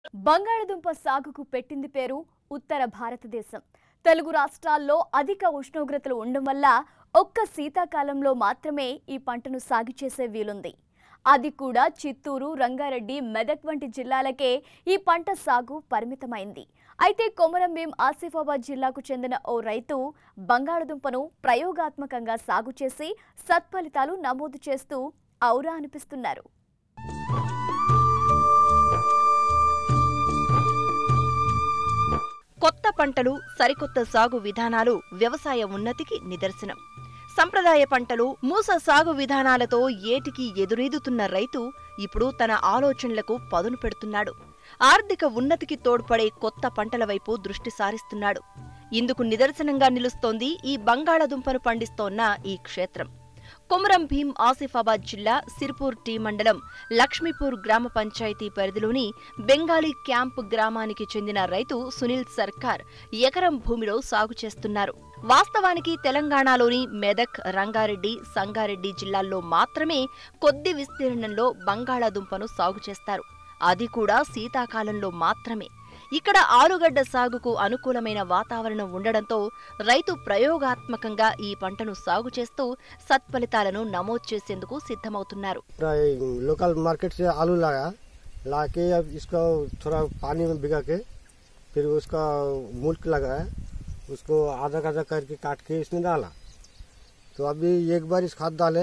బంగాళదుంప సాగుకు పెట్టింది పేరు ఉత్తర భారతదేశం తెలుగు రాష్ట్రాల్లో అధిక ఉష్ణోగ్రతలు ఉండడం వల్ల ఒక్క శీతాకాలంలో మాత్రమే ఈ పంటను సాగు చేసే వీలుంది అది కూడా చిత్తూరు రంగారెడ్డి మెదక్ వంటి జిల్లాలకే ఈ పంట సాగు పరిమితమైంది అయితే కొమరంభీం ఆసిఫాబాద్ జిల్లాకు చెందిన ఓ రైతు బంగాళదుంపను ప్రయోగాత్మకంగా సాగు చేసి సత్ఫలితాలు నమోదు చేస్తూ ఔరా అనిపిస్తున్నారు కొత్త పంటలు సరికొత్త సాగు విధానాలు వ్యవసాయ ఉన్నతికి నిదర్శనం సంప్రదాయ పంటలు మూస సాగు విధానాలతో ఏటికి ఎదురీదుతున్న రైతు ఇప్పుడు తన ఆలోచనలకు పదును పెడుతున్నాడు ఆర్థిక ఉన్నతికి తోడ్పడే కొత్త పంటల వైపు దృష్టి సారిస్తున్నాడు ఇందుకు నిదర్శనంగా నిలుస్తోంది ఈ బంగాళదుంపను పండిస్తోన్న ఈ క్షేత్రం కొమరం భీం ఆసిఫాబాద్ జిల్లా సిర్పూర్ టీ మండలం లక్ష్మీపూర్ గ్రామ పంచాయతీ పరిధిలోని బెంగాలీ క్యాంప్ గ్రామానికి చెందిన రైతు సునీల్ సర్కార్ ఎకరం భూమిలో సాగు చేస్తున్నారు వాస్తవానికి తెలంగాణలోని మెదక్ రంగారెడ్డి సంగారెడ్డి జిల్లాల్లో మాత్రమే కొద్ది విస్తీర్ణంలో బంగాళాదుంపను సాగు చేస్తారు అది కూడా శీతాకాలంలో మాత్రమే ఇక్కడ ఆలుగడ్డ సాగుకు అనుకూలమైన వాతావరణం ఉండడంతో రైతు ప్రయోగాత్మకంగా ఈ పంటను సాగు చేస్తూ సత్ఫలితాలను నమోదు చేసేందుకు సిద్ధమవుతున్నారు पूरा ये लोकल मार्केट से आलू लाया ला के अब इसको थोड़ा पानी में भिगा के फिर उसका मुल्क लगाया उसको आधा आधा करके काट के इसमें डाला तो अभी एक बार इस खाद डाले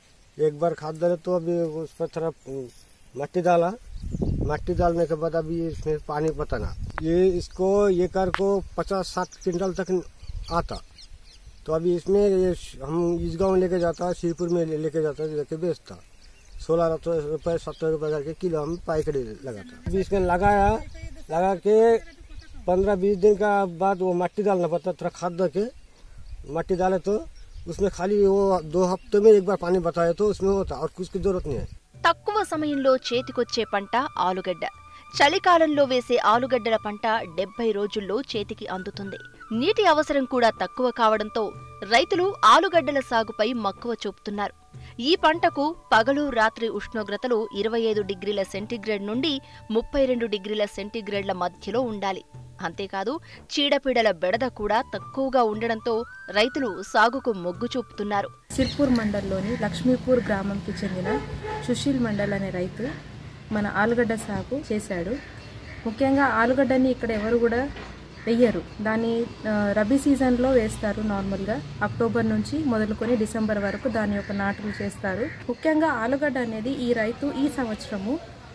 एक बार खाद डाले तो अभी उस पर थोड़ा उम, मट्टी डाला मट्टी डालने के बाद अभी इसमें पानी पताना ये इसको एकड़ को पचास साठ क्विंटल तक आता तो अभी इसमें ये श- हम इस गांव लेके जाता शिवपुर में ले- लेके जाता लेके बेचता सोलह रुपये सत्तर रुपये करके किलो हम पाइकड़ी लगाता अभी इसमें लगाया लगा के पंद्रह बीस दिन का बाद वो मट्टी डालना पड़ता थोड़ा खाद दे के मट्टी डाले तो उसमें खाली वो दो हफ्ते में एक बार पानी बताए तो उसमें होता और कुछ की जरूरत नहीं है తక్కువ సమయంలో చేతికొచ్చే పంట ఆలుగడ్డ చలికాలంలో వేసే ఆలుగడ్డల పంట డెబ్బై రోజుల్లో చేతికి అందుతుంది నీటి అవసరం కూడా తక్కువ కావడంతో రైతులు ఆలుగడ్డల సాగుపై మక్కువ చూపుతున్నారు ఈ పంటకు పగలు రాత్రి ఉష్ణోగ్రతలు ఇరవై ఐదు డిగ్రీల సెంటీగ్రేడ్ నుండి ముప్పై రెండు డిగ్రీల సెంటీగ్రేడ్ల మధ్యలో ఉండాలి అంతేకాదు చీడపీడల బెడద కూడా తక్కువగా ఉండడంతో రైతులు సాగుకు మొగ్గు చూపుతున్నారు సిర్పూర్ మండల్లోని లక్ష్మీపూర్ గ్రామంకి చెందిన సుశీల్ మండల్ అనే రైతు మన ఆలుగడ్డ సాగు చేశాడు ముఖ్యంగా ఆలుగడ్డని ఇక్కడ ఎవరు కూడా వెయ్యరు దాన్ని ఆ, రబీ సీజన్లో వేస్తారు నార్మల్గా అక్టోబర్ నుంచి మొదలుకొని డిసెంబర్ వరకు దాని యొక్క నాటులు చేస్తారు ముఖ్యంగా ఆలుగడ్డ అనేది ఈ రైతు ఈ సంవత్సరము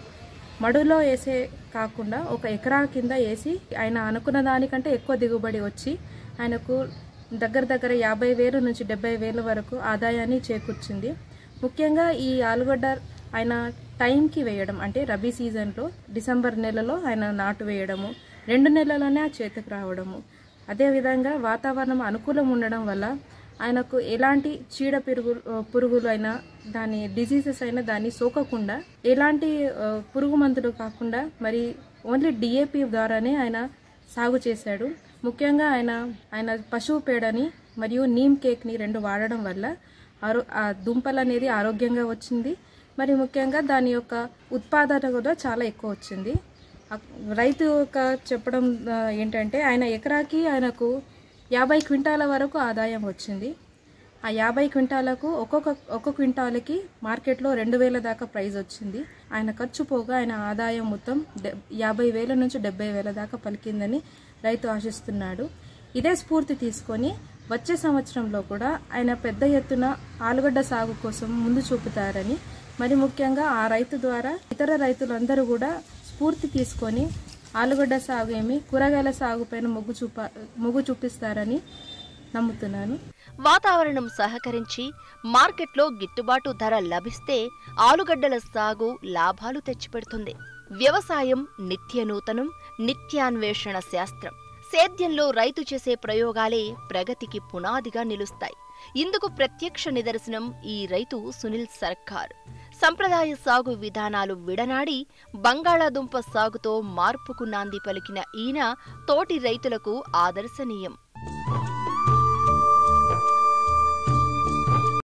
మడులో వేసే కాకుండా ఒక ఎకరా కింద వేసి ఆయన అనుకున్న దానికంటే ఎక్కువ దిగుబడి వచ్చి ఆయనకు దగ్గర దగ్గర యాభై వేలు నుంచి డెబ్బై వేల వరకు ఆదాయాన్ని చేకూర్చింది ముఖ్యంగా ఈ ఆలుగడ్డ ఆయన టైంకి వేయడం అంటే రబీ సీజన్లో డిసెంబర్ నెలలో ఆయన నాటు వేయడము రెండు నెలలోనే ఆ చేతికి రావడము అదేవిధంగా వాతావరణం అనుకూలం ఉండడం వల్ల ఆయనకు ఎలాంటి చీడ పురుగు పురుగులు అయినా దాని డిసీజెస్ అయినా దాన్ని సోకకుండా ఎలాంటి ఆ, పురుగు మందులు కాకుండా మరి ఓన్లీ డిఏపి ద్వారానే ఆయన సాగు చేశాడు ముఖ్యంగా ఆయన ఆయన పశువు పేడని మరియు నీమ్ కేక్ని రెండు వాడడం వల్ల ఆరో ఆ దుంపలు అనేది ఆరోగ్యంగా వచ్చింది మరి ముఖ్యంగా దాని యొక్క ఉత్పాదన కూడా చాలా ఎక్కువ వచ్చింది ఆ- రైతు యొక్క చెప్పడం ఆ, ఏంటంటే ఆయన ఎకరాకి ఆయనకు యాభై క్వింటాల వరకు ఆదాయం వచ్చింది ఆ యాభై క్వింటాలకు ఒక్కొక్క ఒక్కొక్క క్వింటాలకి మార్కెట్లో రెండు వేల దాకా ప్రైస్ వచ్చింది ఆయన ఖర్చు పోగా ఆయన ఆదాయం మొత్తం డె- యాభై వేల నుంచి డెబ్బై వేల దాకా పలికిందని రైతు ఆశిస్తున్నాడు ఇదే స్ఫూర్తి తీసుకొని వచ్చే సంవత్సరంలో కూడా ఆయన పెద్ద ఎత్తున ఆలుగడ్డ సాగు కోసం ముందు చూపుతారని మరి ముఖ్యంగా ఆ రైతు ద్వారా ఇతర రైతులందరూ కూడా స్ఫూర్తి తీసుకొని ఆలుగడ్డ సాగు ఏమి కూరగాయల సాగు పైన మొగ్గు చూప మొగ్గు చూపిస్తారని నమ్ముతున్నాను వాతావరణం సహకరించి మార్కెట్లో గిట్టుబాటు ధర లభిస్తే ఆలుగడ్డల సాగు లాభాలు తెచ్చిపెడుతుంది వ్యవసాయం నిత్య నూతనం నిత్యాన్వేషణ శాస్త్రం సేద్యంలో రైతు చేసే ప్రయోగాలే ప్రగతికి పునాదిగా నిలుస్తాయి ఇందుకు ప్రత్యక్ష నిదర్శనం ఈ రైతు సునీల్ సర్కార్ సంప్రదాయ సాగు విధానాలు విడనాడి బంగాళాదుంప సాగుతో మార్పుకు నాంది పలికిన ఈయన తోటి రైతులకు ఆదర్శనీయం